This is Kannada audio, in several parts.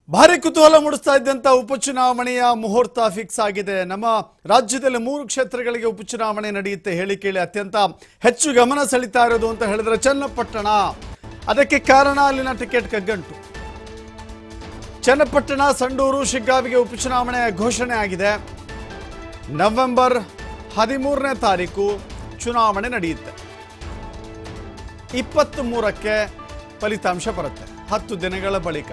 ಭಾರಿ ಕುತೂಹಲ ಮೂಡಿಸ್ತಾ ಇದ್ದಂತ ಉಪಚುನಾವಣೆಯ ಮುಹೂರ್ತ ಫಿಕ್ಸ್ ಆಗಿದೆ ನಮ್ಮ ರಾಜ್ಯದಲ್ಲಿ ಮೂರು ಕ್ಷೇತ್ರಗಳಿಗೆ ಉಪಚುನಾವಣೆ ನಡೆಯುತ್ತೆ ಹೇಳಿ ಕೇಳಿ ಅತ್ಯಂತ ಹೆಚ್ಚು ಗಮನ ಸೆಳೀತಾ ಇರೋದು ಅಂತ ಹೇಳಿದ್ರೆ ಚನ್ನಪಟ್ಟಣ ಅದಕ್ಕೆ ಕಾರಣ ಅಲ್ಲಿನ ಟಿಕೆಟ್ ಕಗ್ಗಂಟು ಚನ್ನಪಟ್ಟಣ ಸಂಡೂರು ಶಿಗ್ಗಾವಿಗೆ ಉಪಚುನಾವಣೆ ಘೋಷಣೆ ಆಗಿದೆ ನವೆಂಬರ್ ಹದಿಮೂರನೇ ತಾರೀಕು ಚುನಾವಣೆ ನಡೆಯುತ್ತೆ ಇಪ್ಪತ್ತ್ ಮೂರಕ್ಕೆ ಫಲಿತಾಂಶ ಬರುತ್ತೆ ಹತ್ತು ದಿನಗಳ ಬಳಿಕ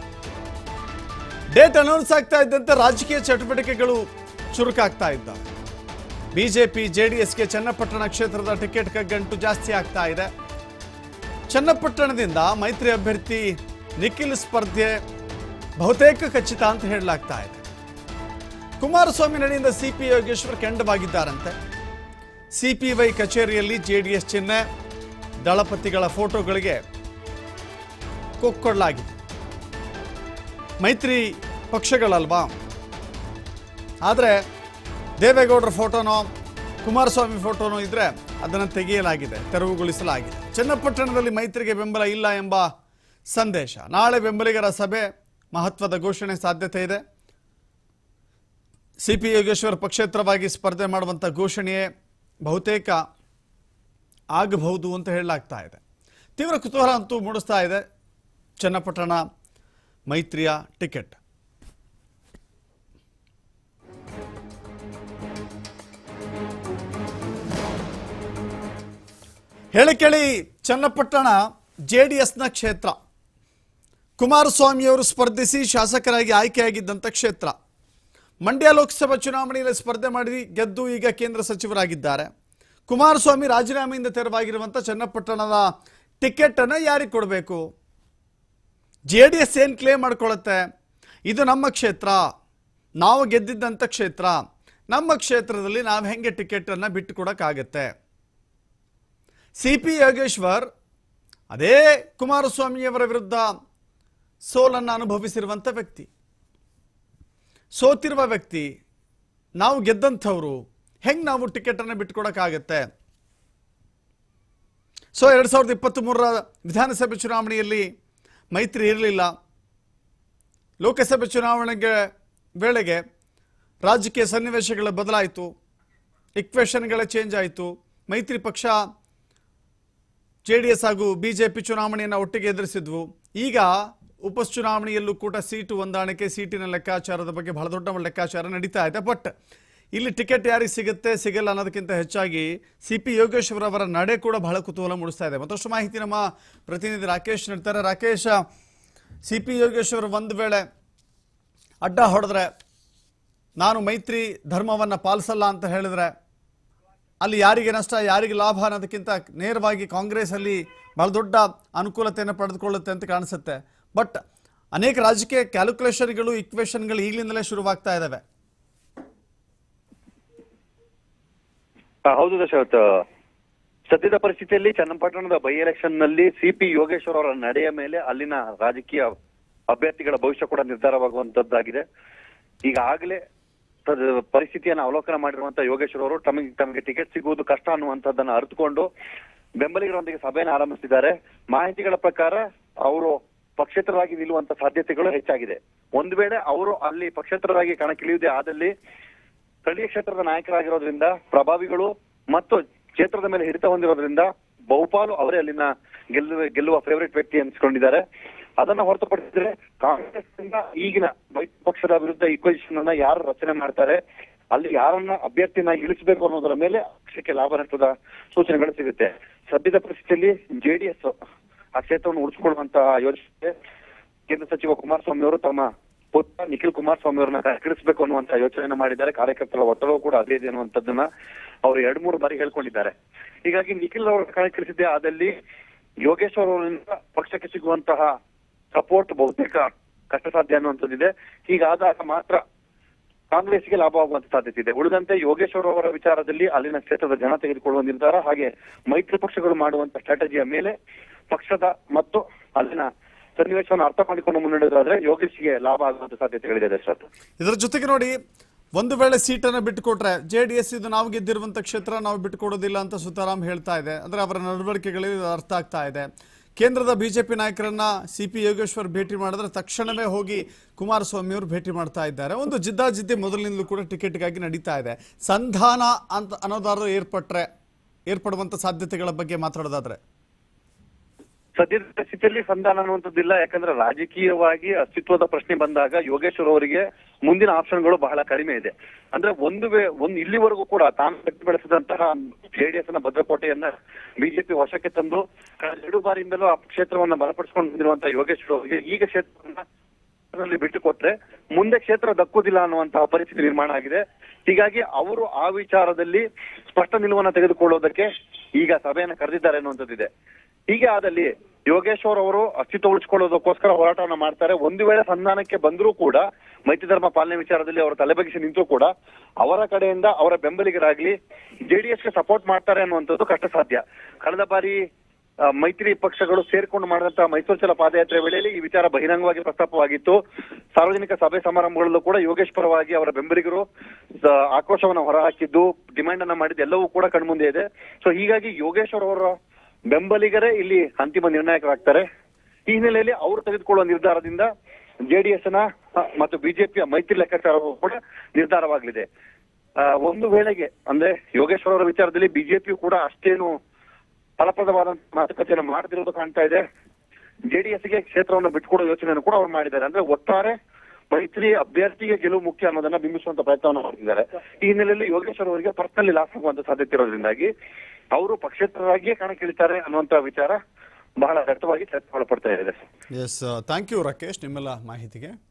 ಡೇಟ್ ಅನೌನ್ಸ್ ಆಗ್ತಾ ಇದ್ದಂತೆ ರಾಜಕೀಯ ಚಟುವಟಿಕೆಗಳು ಚುರುಕಾಗ್ತಾ ಇದ್ದಾವೆ ಬಿಜೆಪಿ ಜೆಡಿಎಸ್ಗೆ ಚನ್ನಪಟ್ಟಣ ಕ್ಷೇತ್ರದ ಟಿಕೆಟ್ ಕಗ್ಗಂಟು ಜಾಸ್ತಿ ಆಗ್ತಾ ಇದೆ ಚನ್ನಪಟ್ಟಣದಿಂದ ಮೈತ್ರಿ ಅಭ್ಯರ್ಥಿ ನಿಖಿಲ್ ಸ್ಪರ್ಧೆ ಬಹುತೇಕ ಖಚಿತ ಅಂತ ಹೇಳಲಾಗ್ತಾ ಇದೆ ಕುಮಾರಸ್ವಾಮಿ ನಡೆಯಿಂದ ಸಿಪಿ ಯೋಗೇಶ್ವರ್ ಕೆಂಡವಾಗಿದ್ದಾರಂತೆ ಸಿಪಿವೈ ಕಚೇರಿಯಲ್ಲಿ ಜೆಡಿಎಸ್ ಚಿಹ್ನೆ ದಳಪತಿಗಳ ಫೋಟೋಗಳಿಗೆ ಕೊಕ್ಕೊಡಲಾಗಿದೆ ಮೈತ್ರಿ ಪಕ್ಷಗಳಲ್ವಾ ಆದರೆ ದೇವೇಗೌಡರ ಫೋಟೋನೋ ಕುಮಾರಸ್ವಾಮಿ ಫೋಟೋನೋ ಇದ್ರೆ ಅದನ್ನು ತೆಗೆಯಲಾಗಿದೆ ತೆರವುಗೊಳಿಸಲಾಗಿದೆ ಚನ್ನಪಟ್ಟಣದಲ್ಲಿ ಮೈತ್ರಿಗೆ ಬೆಂಬಲ ಇಲ್ಲ ಎಂಬ ಸಂದೇಶ ನಾಳೆ ಬೆಂಬಲಿಗರ ಸಭೆ ಮಹತ್ವದ ಘೋಷಣೆ ಸಾಧ್ಯತೆ ಇದೆ ಸಿ ಪಿ ಯೋಗೇಶ್ವರ್ ಪಕ್ಷೇತರವಾಗಿ ಸ್ಪರ್ಧೆ ಮಾಡುವಂಥ ಘೋಷಣೆಯೇ ಬಹುತೇಕ ಆಗಬಹುದು ಅಂತ ಹೇಳಲಾಗ್ತಾ ಇದೆ ತೀವ್ರ ಕುತೂಹಲ ಅಂತೂ ಮೂಡಿಸ್ತಾ ಇದೆ ಚನ್ನಪಟ್ಟಣ ಮೈತ್ರಿಯ ಟಿಕೆಟ್ ಹೇಳಿ ಕೇಳಿ ಚನ್ನಪಟ್ಟಣ ಜೆ ಡಿ ಎಸ್ನ ಕ್ಷೇತ್ರ ಕುಮಾರಸ್ವಾಮಿಯವರು ಸ್ಪರ್ಧಿಸಿ ಶಾಸಕರಾಗಿ ಆಯ್ಕೆಯಾಗಿದ್ದಂಥ ಕ್ಷೇತ್ರ ಮಂಡ್ಯ ಲೋಕಸಭಾ ಚುನಾವಣೆಯಲ್ಲಿ ಸ್ಪರ್ಧೆ ಮಾಡಿ ಗೆದ್ದು ಈಗ ಕೇಂದ್ರ ಸಚಿವರಾಗಿದ್ದಾರೆ ಕುಮಾರಸ್ವಾಮಿ ರಾಜೀನಾಮೆಯಿಂದ ತೆರವಾಗಿರುವಂಥ ಚನ್ನಪಟ್ಟಣದ ಟಿಕೆಟನ್ನು ಯಾರಿಗೆ ಕೊಡಬೇಕು ಜೆ ಡಿ ಎಸ್ ಏನು ಕ್ಲೇಮ್ ಮಾಡ್ಕೊಳ್ಳುತ್ತೆ ಇದು ನಮ್ಮ ಕ್ಷೇತ್ರ ನಾವು ಗೆದ್ದಿದ್ದಂಥ ಕ್ಷೇತ್ರ ನಮ್ಮ ಕ್ಷೇತ್ರದಲ್ಲಿ ನಾವು ಹೆಂಗೆ ಟಿಕೆಟನ್ನು ಬಿಟ್ಟು ಕೊಡೋಕ್ಕಾಗತ್ತೆ ಸಿ ಪಿ ಯೋಗೇಶ್ವರ್ ಅದೇ ಕುಮಾರಸ್ವಾಮಿಯವರ ವಿರುದ್ಧ ಸೋಲನ್ನು ಅನುಭವಿಸಿರುವಂಥ ವ್ಯಕ್ತಿ ಸೋತಿರುವ ವ್ಯಕ್ತಿ ನಾವು ಗೆದ್ದಂಥವ್ರು ಹೆಂಗೆ ನಾವು ಟಿಕೆಟನ್ನು ಬಿಟ್ಕೊಡೋಕ್ಕಾಗತ್ತೆ ಸೊ ಎರಡು ಸಾವಿರದ ಇಪ್ಪತ್ತ್ ಮೂರರ ವಿಧಾನಸಭೆ ಚುನಾವಣೆಯಲ್ಲಿ ಮೈತ್ರಿ ಇರಲಿಲ್ಲ ಲೋಕಸಭೆ ಚುನಾವಣೆಗೆ ವೇಳೆಗೆ ರಾಜಕೀಯ ಸನ್ನಿವೇಶಗಳ ಬದಲಾಯಿತು ಇಕ್ವೇಷನ್ಗಳ ಚೇಂಜ್ ಆಯಿತು ಮೈತ್ರಿ ಪಕ್ಷ ಜೆ ಡಿ ಎಸ್ ಹಾಗೂ ಬಿ ಜೆ ಪಿ ಚುನಾವಣೆಯನ್ನು ಒಟ್ಟಿಗೆ ಎದುರಿಸಿದ್ವು ಈಗ ಉಪಚುನಾವಣೆಯಲ್ಲೂ ಕೂಡ ಸೀಟು ಹೊಂದಾಣಿಕೆ ಸೀಟಿನ ಲೆಕ್ಕಾಚಾರದ ಬಗ್ಗೆ ಬಹಳ ದೊಡ್ಡ ಲೆಕ್ಕಾಚಾರ ನಡೀತಾ ಇದೆ ಬಟ್ ಇಲ್ಲಿ ಟಿಕೆಟ್ ಯಾರಿಗೆ ಸಿಗುತ್ತೆ ಸಿಗಲ್ಲ ಅನ್ನೋದಕ್ಕಿಂತ ಹೆಚ್ಚಾಗಿ ಸಿ ಪಿ ಯೋಗೇಶ್ವರ್ ಅವರ ನಡೆ ಕೂಡ ಬಹಳ ಕುತೂಹಲ ಮೂಡಿಸ್ತಾ ಇದೆ ಮತ್ತಷ್ಟು ಮಾಹಿತಿ ನಮ್ಮ ಪ್ರತಿನಿಧಿ ರಾಕೇಶ್ ನೀಡ್ತಾರೆ ರಾಕೇಶ್ ಸಿ ಪಿ ಯೋಗೇಶ್ವರ್ ಒಂದು ವೇಳೆ ಅಡ್ಡ ಹೊಡೆದ್ರೆ ನಾನು ಮೈತ್ರಿ ಧರ್ಮವನ್ನು ಪಾಲಿಸಲ್ಲ ಅಂತ ಹೇಳಿದ್ರೆ ಅಲ್ಲಿ ಯಾರಿಗೆ ನಷ್ಟ ಯಾರಿಗೆ ಲಾಭ ಅನ್ನೋದಕ್ಕಿಂತ ನೇರವಾಗಿ ಕಾಂಗ್ರೆಸ್ ಅಲ್ಲಿ ಬಹಳ ದೊಡ್ಡ ಅನುಕೂಲತೆಯನ್ನು ಪಡೆದುಕೊಳ್ಳುತ್ತೆ ಅಂತ ಕಾಣಿಸುತ್ತೆ ಬಟ್ ಅನೇಕ ರಾಜಕೀಯ ಕ್ಯಾಲ್ಕುಲೇಷನ್ಗಳು ಇಕ್ವೇಷನ್ಗಳು ಈಗಲಿಂದಲೇ ಶುರುವಾಗ್ತಾ ಇದ್ದಾವೆ ಆ, ಹೌದು ದಶರಥ್ ಸದ್ಯದ ಪರಿಸ್ಥಿತಿಯಲ್ಲಿ ಚನ್ನಪಟ್ಟಣದ ಬೈ ಎಲೆಕ್ಷನ್ ನಲ್ಲಿ ಸಿಪಿ ಯೋಗೇಶ್ವರ್ ಅವರ ನಡೆಯ ಮೇಲೆ ಅಲ್ಲಿನ ರಾಜಕೀಯ ಅಭ್ಯರ್ಥಿಗಳ ಭವಿಷ್ಯ ಕೂಡ ನಿರ್ಧಾರವಾಗುವಂತದ್ದಾಗಿದೆ ಈಗಾಗಲೇ ತದ್- ಪರಿಸ್ಥಿತಿಯನ್ನು ಅವಲೋಕನ ಮಾಡಿರುವಂತಹ ಯೋಗೇಶ್ವರ್ ಅವರು ತಮಗೆ ತಮಗೆ ಟಿಕೆಟ್ ಸಿಗುವುದು ಕಷ್ಟ ಅನ್ನುವಂಥದ್ದನ್ನ ಅರಿತುಕೊಂಡು ಬೆಂಬಲಿಗರೊಂದಿಗೆ ಸಭೆಯನ್ನು ಆರಂಭಿಸಿದ್ದಾರೆ ಮಾಹಿತಿಗಳ ಪ್ರಕಾರ ಅವರು ಪಕ್ಷೇತರರಾಗಿ ನಿಲ್ಲುವಂತ ಸಾಧ್ಯತೆಗಳು ಹೆಚ್ಚಾಗಿದೆ ಒಂದು ವೇಳೆ ಅವರು ಅಲ್ಲಿ ಪಕ್ಷೇತರರಾಗಿ ಕಣಕ್ಕಿಳಿಯುವುದೇ ಆದಲ್ಲಿ ಸ್ಥಳೀಯ ಕ್ಷೇತ್ರದ ನಾಯಕರಾಗಿರೋದ್ರಿಂದ ಪ್ರಭಾವಿಗಳು ಮತ್ತು ಕ್ಷೇತ್ರದ ಮೇಲೆ ಹಿಡಿತ ಹೊಂದಿರೋದ್ರಿಂದ ಬಹುಪಾಲು ಅವರೇ ಅಲ್ಲಿನ ಗೆಲ್ಲುವ ಗೆಲ್ಲುವ ಫೇವರೇಟ್ ವ್ಯಕ್ತಿ ಅನ್ಸ್ಕೊಂಡಿದ್ದಾರೆ ಅದನ್ನ ಹೊರತುಪಡಿಸಿದ್ರೆ ಕಾಂಗ್ರೆಸ್ನಿಂದ ಈಗಿನ ಮೈತ್ರಿ ಪಕ್ಷದ ವಿರುದ್ಧ ಇಕ್ವೇಷನ್ ಅನ್ನ ಯಾರು ರಚನೆ ಮಾಡ್ತಾರೆ ಅಲ್ಲಿ ಯಾರನ್ನ ಅಭ್ಯರ್ಥಿನ ಇಳಿಸಬೇಕು ಅನ್ನೋದರ ಮೇಲೆ ಪಕ್ಷಕ್ಕೆ ಲಾಭ ನಷ್ಟದ ಸೂಚನೆಗಳು ಸಿಗುತ್ತೆ ಸದ್ಯದ ಪರಿಸ್ಥಿತಿಯಲ್ಲಿ ಜೆಡಿಎಸ್ ಆ ಕ್ಷೇತ್ರವನ್ನು ಉಳಿಸಿಕೊಳ್ಳುವಂತಹ ಯೋಚನೆ ಕೇಂದ್ರ ಸಚಿವ ಕುಮಾರಸ್ವಾಮಿ ಅವರು ತಮ್ಮ ಪುತ್ರ ನಿಖಿಲ್ ಕುಮಾರಸ್ವಾಮಿ ಅವರನ್ನ ಕಣಕ್ಕಿಳಿಸಬೇಕು ಅನ್ನುವಂತ ಯೋಚನೆಯನ್ನ ಮಾಡಿದ್ದಾರೆ ಕಾರ್ಯಕರ್ತರ ಒತ್ತಡವೂ ಕೂಡ ಅದೇ ಇದೆ ಅನ್ನುವಂಥದ್ದನ್ನ ಅವರು ಎರಡು ಮೂರು ಬಾರಿ ಹೇಳ್ಕೊಂಡಿದ್ದಾರೆ ಹೀಗಾಗಿ ನಿಖಿಲ್ ಅವರ ಕಣಕ್ಕಿಳಿಸಿದ್ದೇ ಆದಲ್ಲಿ ಯೋಗೇಶ್ವರ್ ಅವರಿಂದ ಪಕ್ಷಕ್ಕೆ ಸಿಗುವಂತಹ ಸಪೋರ್ಟ್ ಬಹುತೇಕ ಕಷ್ಟ ಸಾಧ್ಯ ಅನ್ನುವಂಥದ್ದಿದೆ ಹೀಗಾದಾಗ ಮಾತ್ರ ಕಾಂಗ್ರೆಸ್ಗೆ ಲಾಭವಾಗುವಂತ ಸಾಧ್ಯತೆ ಇದೆ ಉಳಿದಂತೆ ಯೋಗೇಶ್ವರ್ ಅವರ ವಿಚಾರದಲ್ಲಿ ಅಲ್ಲಿನ ಕ್ಷೇತ್ರದ ಜನ ತೆಗೆದುಕೊಳ್ಳುವ ನಿರ್ಧಾರ ಹಾಗೆ ಮೈತ್ರಿ ಪಕ್ಷಗಳು ಮಾಡುವಂತ ಸ್ಟ್ರಾಟಜಿಯ ಮೇಲೆ ಪಕ್ಷದ ಮತ್ತು ಅಲ್ಲಿನ ಸನ್ನಿವೇಶವನ್ನು ಅರ್ಥ ಮಾಡಿಕೊಂಡು ಮುನ್ನಡೆಯೋದಾದ್ರೆ ಯೋಗೇಶ್ಗೆ ಲಾಭ ಆಗುವಂತ ಸಾಧ್ಯತೆಗಳಿದೆ ದಶರಥ್ ಇದರ ಜೊತೆಗೆ ನೋಡಿ ಒಂದು ವೇಳೆ ಸೀಟನ್ನು ಬಿಟ್ಟುಕೊಟ್ರೆ ಜೆ ಡಿ ಎಸ್ ಇದು ನಾವು ಗೆದ್ದಿರುವಂಥ ಕ್ಷೇತ್ರ ನಾವು ಬಿಟ್ಟುಕೊಡೋದಿಲ್ಲ ಅಂತ ಸುತಾರಾಮ್ ಹೇಳ್ತಾ ಇದೆ ಅಂದರೆ ಅವರ ನಡವಳಿಕೆಗಳಿಗೆ ಇದು ಅರ್ಥ ಆಗ್ತಾ ಇದೆ ಕೇಂದ್ರದ ಬಿಜೆಪಿ ನಾಯಕರನ್ನ ಸಿ ಪಿ ಯೋಗೇಶ್ವರ್ ಭೇಟಿ ಮಾಡಿದ್ರೆ ತಕ್ಷಣವೇ ಹೋಗಿ ಕುಮಾರಸ್ವಾಮಿ ಅವರು ಭೇಟಿ ಮಾಡ್ತಾ ಇದ್ದಾರೆ ಒಂದು ಜಿದ್ದಾಜಿದ್ದಿ ಮೊದಲಿನಿಂದಲೂ ಕೂಡ ಟಿಕೆಟ್ಗಾಗಿ ನಡೀತಾ ಇದೆ ಸಂಧಾನ ಅಂತ ಅನ್ನೋದಾದ್ರೂ ಏರ್ಪಟ್ರೆ ಏರ್ಪಡುವಂತ ಸಾಧ್ಯತೆಗಳ ಬಗ್ಗೆ ಮಾತಾಡೋದಾದ್ರೆ ಸದ್ಯದ ಪರಿಸ್ಥಿತಿಯಲ್ಲಿ ಸಂಧಾನ ಅನ್ನುವಂಥದ್ದಿಲ್ಲ ಯಾಕಂದ್ರೆ ರಾಜಕೀಯವಾಗಿ ಅಸ್ತಿತ್ವದ ಪ್ರಶ್ನೆ ಬಂದಾಗ ಯೋಗೇಶ್ವರ್ ಅವರಿಗೆ ಮುಂದಿನ ಆಪ್ಷನ್ಗಳು ಬಹಳ ಕಡಿಮೆ ಇದೆ ಅಂದ್ರೆ ಒಂದು ವೇ ಒಂದು ಇಲ್ಲಿವರೆಗೂ ಕೂಡ ತಾನು ವ್ಯಕ್ತಪಡಿಸಿದಂತಹ ಜೆಡಿಎಸ್ ನ ಭದ್ರಕೋಟೆಯನ್ನ ಬಿಜೆಪಿ ವಶಕ್ಕೆ ತಂದು ಕಳೆದ ಎರಡು ಬಾರಿಯಿಂದಲೂ ಆ ಕ್ಷೇತ್ರವನ್ನ ಬಲಪಡಿಸಿಕೊಂಡು ಬಂದಿರುವಂತಹ ಯೋಗೇಶ್ವರ್ ಅವರಿಗೆ ಈಗ ಕ್ಷೇತ್ರವನ್ನ ಕ್ಷೇತ್ರದಲ್ಲಿ ಬಿಟ್ಟುಕೊಟ್ರೆ ಮುಂದೆ ಕ್ಷೇತ್ರ ದಕ್ಕುದಿಲ್ಲ ಅನ್ನುವಂತಹ ಪರಿಸ್ಥಿತಿ ನಿರ್ಮಾಣ ಆಗಿದೆ ಹೀಗಾಗಿ ಅವರು ಆ ವಿಚಾರದಲ್ಲಿ ಸ್ಪಷ್ಟ ನಿಲುವನ್ನ ತೆಗೆದುಕೊಳ್ಳೋದಕ್ಕೆ ಈಗ ಸಭೆಯನ್ನ ಕರೆದಿದ್ದಾರೆ ಅನ್ನುವಂಥದ್ದಿದೆ ಹೀಗೆ ಆದಲ್ಲಿ ಯೋಗೇಶ್ವರ್ ಅವರು ಅಸ್ತಿತ್ವ ಉಳಿಸಿಕೊಳ್ಳೋದಕ್ಕೋಸ್ಕರ ಹೋರಾಟವನ್ನ ಮಾಡ್ತಾರೆ ಒಂದು ವೇಳೆ ಸಂಧಾನಕ್ಕೆ ಬಂದರೂ ಕೂಡ ಮೈತ್ರಿ ಧರ್ಮ ಪಾಲನೆ ವಿಚಾರದಲ್ಲಿ ಅವರು ತಲೆಬಗ್ಗಿಸಿ ನಿಂತರೂ ಕೂಡ ಅವರ ಕಡೆಯಿಂದ ಅವರ ಬೆಂಬಲಿಗರಾಗ್ಲಿ ಜೆಡಿಎಸ್ಗೆ ಸಪೋರ್ಟ್ ಮಾಡ್ತಾರೆ ಅನ್ನುವಂಥದ್ದು ಕಷ್ಟ ಸಾಧ್ಯ ಕಳೆದ ಬಾರಿ ಆ, ಮೈತ್ರಿ ಪಕ್ಷಗಳು ಸೇರ್ಕೊಂಡು ಮಾಡಿದಂತಹ ಮೈಸೂರು ಚಲ ಪಾದಯಾತ್ರೆ ವೇಳೆಯಲ್ಲಿ ಈ ವಿಚಾರ ಬಹಿರಂಗವಾಗಿ ಪ್ರಸ್ತಾಪವಾಗಿತ್ತು ಸಾರ್ವಜನಿಕ ಸಭೆ ಸಮಾರಂಭಗಳಲ್ಲೂ ಕೂಡ ಯೋಗೇಶ್ ಪರವಾಗಿ ಅವರ ಬೆಂಬಲಿಗರು ಸ- ಆಕ್ರೋಶವನ್ನ ಹೊರಹಾಕಿದ್ದು ಡಿಮ್ಯಾಂಡ್ ಅನ್ನ ಮಾಡಿದ್ದು ಎಲ್ಲವೂ ಕೂಡ ಕಣ್ಮುಂದೆ ಇದೆ ಸೊ ಹೀಗಾಗಿ ಯೋಗೇಶ್ವರ್ ಅವರ ಬೆಂಬಲಿಗರೇ ಇಲ್ಲಿ ಅಂತಿಮ ನಿರ್ಣಾಯಕರಾಗ್ತಾರೆ ಈ ಹಿನ್ನೆಲೆಯಲ್ಲಿ ಅವರು ತೆಗೆದುಕೊಳ್ಳುವ ನಿರ್ಧಾರದಿಂದ ಜೆಡಿಎಸ್ ನ ಆ, ಮತ್ತು ಬಿಜೆಪಿಯ ಮೈತ್ರಿ ಲೆಕ್ಕಾಚಾರವೂ ಕೂಡ ನಿರ್ಧಾರವಾಗಲಿದೆ ಆ, ಒಂದು ವೇಳೆಗೆ ಅಂದ್ರೆ ಯೋಗೇಶ್ವರ್ ಅವರ ವಿಚಾರದಲ್ಲಿ ಬಿಜೆಪಿಯು ಕೂಡ ಅಷ್ಟೇನು ಫಲಪ್ರದವಾದ ಮಾತುಕತೆಯನ್ನು ಮಾಡದಿರೋದು ಕಾಣ್ತಾ ಇದೆ ಜೆಡಿಎಸ್ಗೆ ಕ್ಷೇತ್ರವನ್ನು ಬಿಟ್ಕೊಡೋ ಯೋಚನೆಯನ್ನು ಕೂಡ ಅವ್ರು ಮಾಡಿದ್ದಾರೆ ಅಂದ್ರೆ ಒಟ್ಟಾರೆ ಮೈತ್ರಿ ಅಭ್ಯರ್ಥಿಗೆ ಗೆಲುವು ಮುಖ್ಯ ಅನ್ನೋದನ್ನ ಬಿಂಬಿಸುವಂತ ಪ್ರಯತ್ನವನ್ನು ಮಾಡಿದ್ದಾರೆ ಈ ಹಿನ್ನೆಲೆಯಲ್ಲಿ ಯೋಗೇಶ್ವರ್ ಅವರಿಗೆ ಪರ್ಸನಲಿ ಲಾಸ್ ಆಗುವಂತ ಸಾಧ್ಯತೆ ಇರೋದ್ರಿಂದಾಗಿ ಅವರು ಪಕ್ಷೇತರರಾಗಿಯೇ ಕಣಕ್ಕಿಳಿತಾರೆ ಅನ್ನುವಂತ ವಿಚಾರ ಬಹಳ ದಟ್ಟವಾಗಿ ಚರ್ಚೆ ಒಳಪಡ್ತಾ ಇದೆ ಎಸ್ ಥ್ಯಾಂಕ್ ಯು ರಾಕೇಶ್ ನಿಮ್ಮೆಲ್ಲ ಮಾಹಿತಿಗೆ